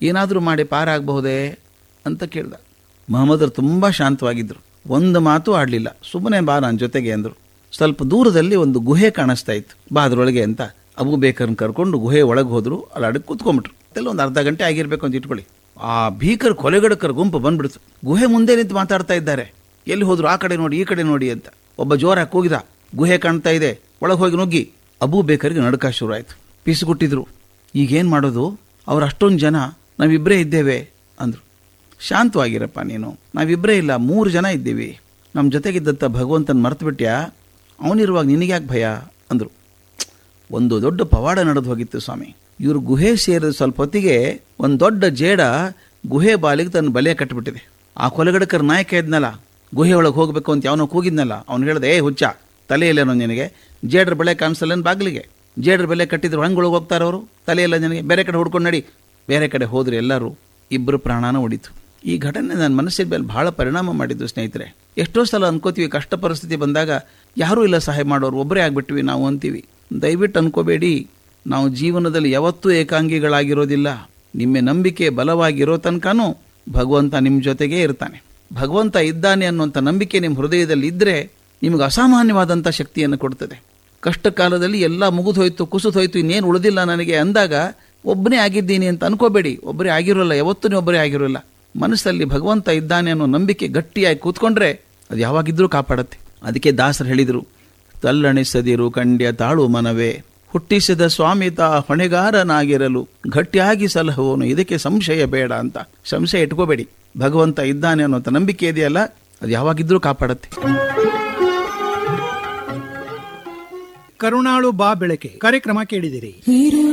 ಏನಾದರೂ ಮಾಡಿ ಪಾರಾಗಬಹುದೇ ಅಂತ ಕೇಳ್ದ ಮಹಮ್ಮದರು ತುಂಬ ಶಾಂತವಾಗಿದ್ದರು ಒಂದು ಮಾತು ಆಡಲಿಲ್ಲ ಸುಮ್ಮನೆ ಬಾ ನನ್ನ ಜೊತೆಗೆ ಅಂದರು ಸ್ವಲ್ಪ ದೂರದಲ್ಲಿ ಒಂದು ಗುಹೆ ಕಾಣಿಸ್ತಾ ಇತ್ತು ಬಾ ಅದ್ರೊಳಗೆ ಅಂತ ಅಬು ಬೇಕರ್ನ ಕರ್ಕೊಂಡು ಗುಹೆ ಒಳಗೆ ಹೋದ್ರು ಅಲ್ಲಿ ಅಡಕ್ಕೆ ಕೂತ್ಕೊಂಡ್ಬಿಟ್ರು ಎಲ್ಲ ಒಂದು ಅರ್ಧ ಗಂಟೆ ಆಗಿರ್ಬೇಕು ಅಂತ ಇಟ್ಕೊಳ್ಳಿ ಆ ಭೀಕರ ಕೊಲೆಗಡಕರ ಗುಂಪು ಬಂದ್ಬಿಡ್ತು ಗುಹೆ ಮುಂದೆ ನಿಂತು ಮಾತಾಡ್ತಾ ಇದ್ದಾರೆ ಎಲ್ಲಿ ಹೋದ್ರು ಆ ಕಡೆ ನೋಡಿ ಈ ಕಡೆ ನೋಡಿ ಅಂತ ಒಬ್ಬ ಜೋರಾಗಿ ಕೂಗಿದ ಗುಹೆ ಕಾಣ್ತಾ ಇದೆ ಒಳಗೆ ಹೋಗಿ ನುಗ್ಗಿ ಅಬೂ ಬೇಕರ್ಗೆ ನಡುಕ ಶುರು ಆಯ್ತು ಪಿಸುಗುಟ್ಟಿದ್ರು ಈಗೇನು ಮಾಡೋದು ಅವ್ರು ಅಷ್ಟೊಂದು ಜನ ನಾವಿಬ್ಬರೇ ಇದ್ದೇವೆ ಅಂದರು ಶಾಂತವಾಗಿರಪ್ಪ ನೀನು ನಾವಿಬ್ಬರೇ ಇಲ್ಲ ಮೂರು ಜನ ಇದ್ದೀವಿ ನಮ್ಮ ಜೊತೆಗಿದ್ದಂಥ ಭಗವಂತನ ಮರ್ತುಬಿಟ್ಯಾ ಅವನಿರುವಾಗ ನಿನಗ್ಯಾಕೆ ಭಯ ಅಂದರು ಒಂದು ದೊಡ್ಡ ಪವಾಡ ನಡೆದು ಹೋಗಿತ್ತು ಸ್ವಾಮಿ ಇವರು ಗುಹೆ ಸೇರಿದ ಸ್ವಲ್ಪ ಹೊತ್ತಿಗೆ ಒಂದು ದೊಡ್ಡ ಜೇಡ ಗುಹೆ ಬಾಲಿಗೆ ತನ್ನ ಬಲೆ ಕಟ್ಟಿಬಿಟ್ಟಿದೆ ಆ ಕೊಲೆಗಡಕರ ನಾಯಕ ಇದ್ನಲ್ಲ ಗುಹೆ ಒಳಗೆ ಹೋಗಬೇಕು ಅಂತ ಯಾವನೋ ಕೂಗಿದ್ನಲ್ಲ ಅವ್ನು ಹೇಳ್ದೆ ಏ ಹುಚ್ಚ ತಲೆಯಲ್ಲೇನೋ ನಿನಗೆ ಜೇಡ್ರ ಬೆಲೆ ಕಾಣಿಸಲ್ಲೇನು ಬಾಗಿಲಿಗೆ ಜೇಡ್ರ ಬೆಲೆ ಕಟ್ಟಿದ್ರು ಹಂಗೆ ಒಳಗೆ ಹೋಗ್ತಾರೆ ಅವರು ತಲೆಯಲ್ಲ ನನಗೆ ಬೇರೆ ಕಡೆ ಹುಡ್ಕೊಂಡು ನಡಿ ಬೇರೆ ಕಡೆ ಹೋದ್ರೆ ಎಲ್ಲರೂ ಇಬ್ಬರು ಪ್ರಾಣನ ಉಳಿತು ಈ ಘಟನೆ ನನ್ನ ಮನಸ್ಸಿನ ಮೇಲೆ ಬಹಳ ಪರಿಣಾಮ ಮಾಡಿದ್ದು ಸ್ನೇಹಿತರೆ ಎಷ್ಟೋ ಸಲ ಅನ್ಕೋತೀವಿ ಕಷ್ಟ ಪರಿಸ್ಥಿತಿ ಬಂದಾಗ ಯಾರೂ ಇಲ್ಲ ಸಹಾಯ ಮಾಡೋರು ಒಬ್ಬರೇ ಆಗ್ಬಿಟ್ವಿ ನಾವು ಅಂತೀವಿ ದಯವಿಟ್ಟು ಅನ್ಕೋಬೇಡಿ ನಾವು ಜೀವನದಲ್ಲಿ ಯಾವತ್ತೂ ಏಕಾಂಗಿಗಳಾಗಿರೋದಿಲ್ಲ ನಿಮ್ಮ ನಂಬಿಕೆ ಬಲವಾಗಿರೋ ತನಕನೂ ಭಗವಂತ ನಿಮ್ಮ ಜೊತೆಗೇ ಇರ್ತಾನೆ ಭಗವಂತ ಇದ್ದಾನೆ ಅನ್ನುವಂಥ ನಂಬಿಕೆ ನಿಮ್ಮ ಹೃದಯದಲ್ಲಿ ಇದ್ದರೆ ನಿಮಗೆ ಅಸಾಮಾನ್ಯವಾದಂಥ ಶಕ್ತಿಯನ್ನು ಕೊಡ್ತದೆ ಕಷ್ಟ ಕಾಲದಲ್ಲಿ ಎಲ್ಲ ಮುಗಿದು ಹೋಯ್ತು ಕುಸಿದು ಹೋಯ್ತು ಇನ್ನೇನು ಉಳಿದಿಲ್ಲ ನನಗೆ ಅಂದಾಗ ಒಬ್ಬನೇ ಆಗಿದ್ದೀನಿ ಅಂತ ಅನ್ಕೋಬೇಡಿ ಒಬ್ಬರೇ ಆಗಿರೋಲ್ಲ ಯಾವತ್ತೂ ನೀವು ಒಬ್ಬರೇ ಆಗಿರೋಲ್ಲ ಮನಸ್ಸಲ್ಲಿ ಭಗವಂತ ಇದ್ದಾನೆ ಅನ್ನೋ ನಂಬಿಕೆ ಗಟ್ಟಿಯಾಗಿ ಕೂತ್ಕೊಂಡ್ರೆ ಅದು ಯಾವಾಗಿದ್ರೂ ಕಾಪಾಡುತ್ತೆ ಅದಕ್ಕೆ ದಾಸರು ಹೇಳಿದರು ತಲ್ಲಣಿಸದಿರು ಕಂಡ್ಯ ತಾಳು ಮನವೇ ಹುಟ್ಟಿಸಿದ ಸ್ವಾಮಿತ ಹೊಣೆಗಾರನಾಗಿರಲು ಗಟ್ಟಿಯಾಗಿ ಸಲಹುವನು ಇದಕ್ಕೆ ಸಂಶಯ ಬೇಡ ಅಂತ ಸಂಶಯ ಇಟ್ಕೋಬೇಡಿ ಭಗವಂತ ಇದ್ದಾನೆ ಅನ್ನೋಂಥ ನಂಬಿಕೆ ಇದೆಯಲ್ಲ ಅದು ಯಾವಾಗಿದ್ರೂ ಕಾಪಾಡುತ್ತೆ ಕರುಣಾಳು ಬಾ ಬೆಳಕೆ ಕಾರ್ಯಕ್ರಮ ಕೇಳಿದಿರಿ